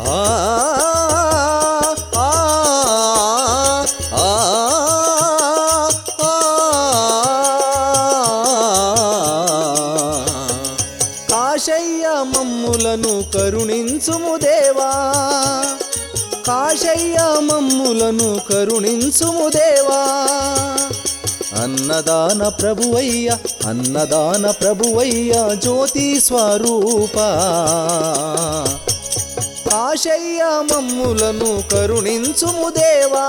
ఆ ఆ ఆ కాశయ్య మమ్ములను కరుణించుము దేవా కాశయ్య మమ్ములను కరుణించుము దేవా అన్నదాన ప్రభువయ్య అన్నదాన ప్రభువయ్య జ్యోతి స్వరూప కాశయ్య మమ్ములను కరుణించుము దేవా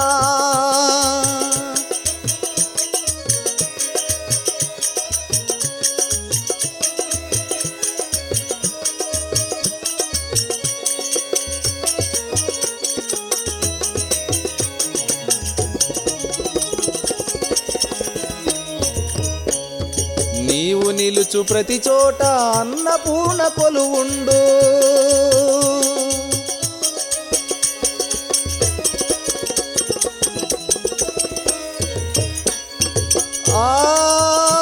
నీవు నిలుచు ప్రతి చోట అన్నపూర్ణ కొలువుండు ఆ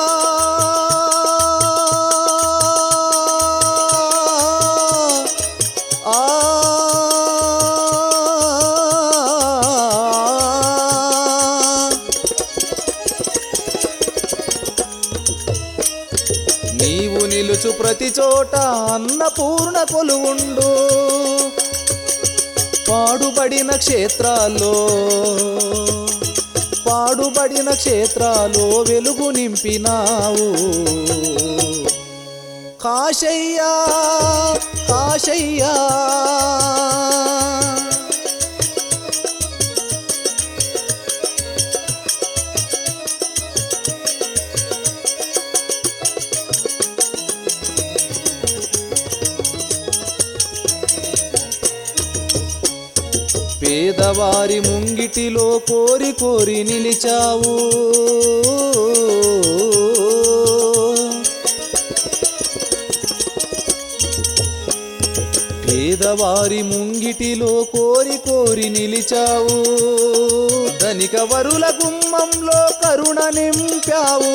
ఆ నీవు నిలుచు ప్రతి చోట అన్నపూర్ణ కొలువుండు పాడుబడిన క్షేత్రాల్లో పాడుబడిన క్షేత్రాల్లో వెలుగు నింపినావు కాశయ్యా కాశయ్యా పేదవారి ముంగిటిలో కోరి కోరి నిలిచావు పేదవారి ముంగిటిలో కోరి కోరి నిలిచావు ధనిక వరుల గుమ్మంలో కరుణ నింపావు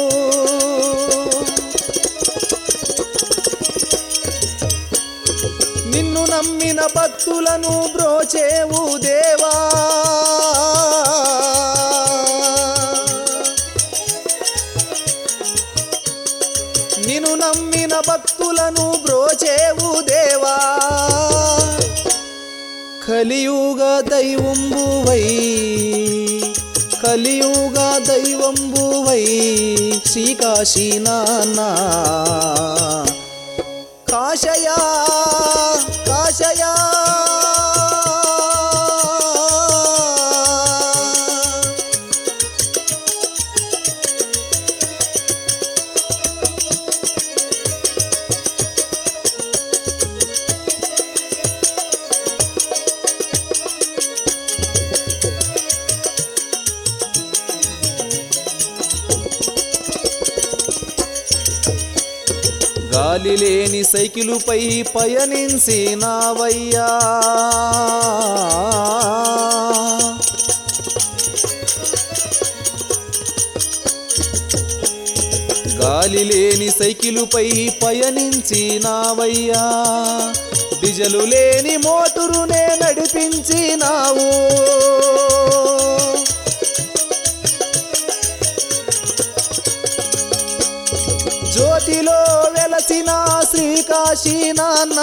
నిన్ను నమ్మిన భక్తులను బ్రోచేవు దేవా నిన్ను నమ్మిన భక్తులను బ్రోచేవు దేవా కలియుగ దైవంబువై కలియుగ దైవంబువై శ్రీకాశీ నాన్నా కాశయా కాశయా గాలి లేని సైకిలుపై పయనించినావయ్యా గాలి లేని సైకిలుపై పయనించినావయ్యా డిజలు లేని మోటురునే నడిపించినావు జ్యోతిలో వెలసిన శ్రీకాశీ నాన్న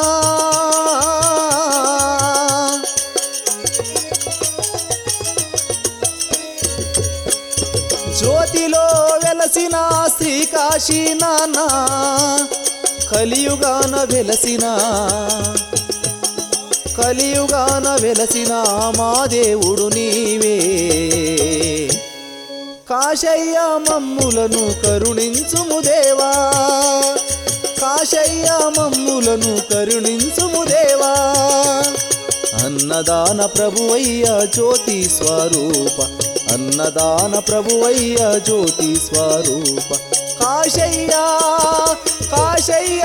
జ్యోతిలో వెలసిన శ్రీకాశీ నాన్న కలియుగాన వెలసిన కలియుగాన వెలసిన మా దేవుడు నీవే కాశయ్య మమ్ములను కరుణించుము దేవా కాశయ్య మమ్ములను కరుణించుము దేవా అన్నదాన ప్రభువయ్య జ్యోతి స్వరూప అన్నదాన ప్రభువయ్య జ్యోతి స్వరూప కాశయ్య కాశయ్య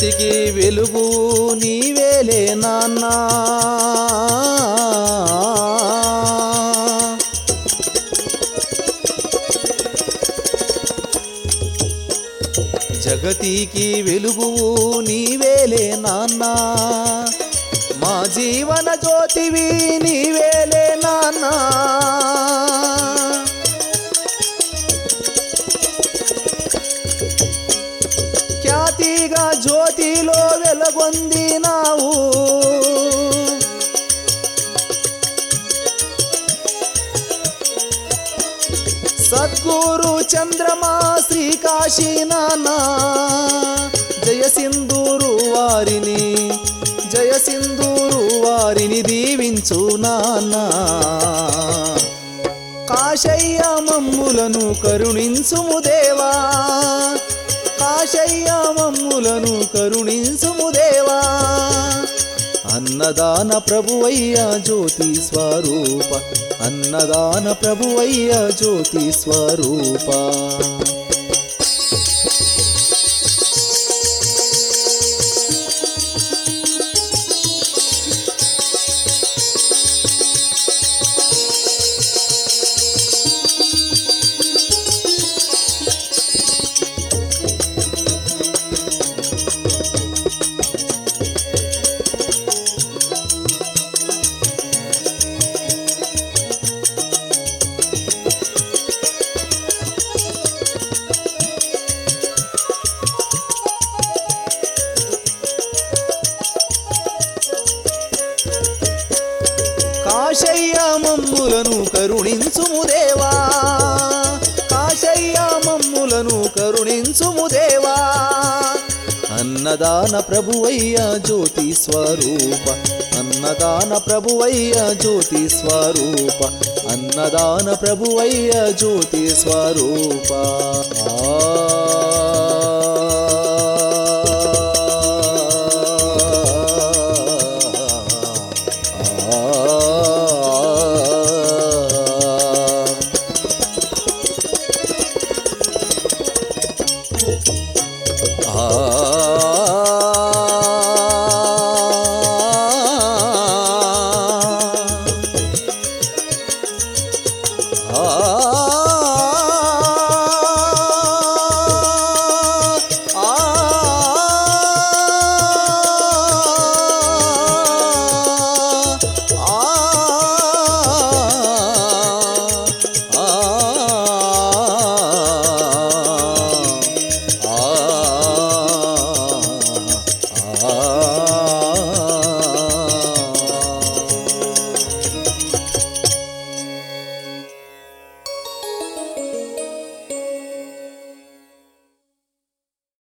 జగతికి వెలుగు నీవేలే నాన్నా జగతికి వెలుగు నీవేలే నాన్నా మా జీవన జ్యోతివి నీవేలే నాన్నా ఖ్యాతిగా జ్యోతిలో వెలగొందినావు సద్గురు చంద్రమా శ్రీకాశీ నానా జయ సింధూరు వారిని జయ సింధూరు వారిని దీవించు నాన్నా కాశయ్య మమ్ములను కరుణించుము దేవా కాశయ్య మమ్ములను కరుణించుము దేవా అన్నదాన ప్రభువయ్య జ్యోతి స్వరూప అన్నదాన ప్రభువయ్య జ్యోతి స్వరూప కాశయ్య మమ్ములను కరుణించుము దేవా కాశయ్య మమ్ములను కరుణించుము దేవా అన్నదాన ప్రభువయ్య జ్యోతి స్వరూప అన్నదాన ప్రభువయ్య జ్యోతి స్వరూప అన్నదాన ప్రభువయ్య జ్యోతి స్వరూప ఆ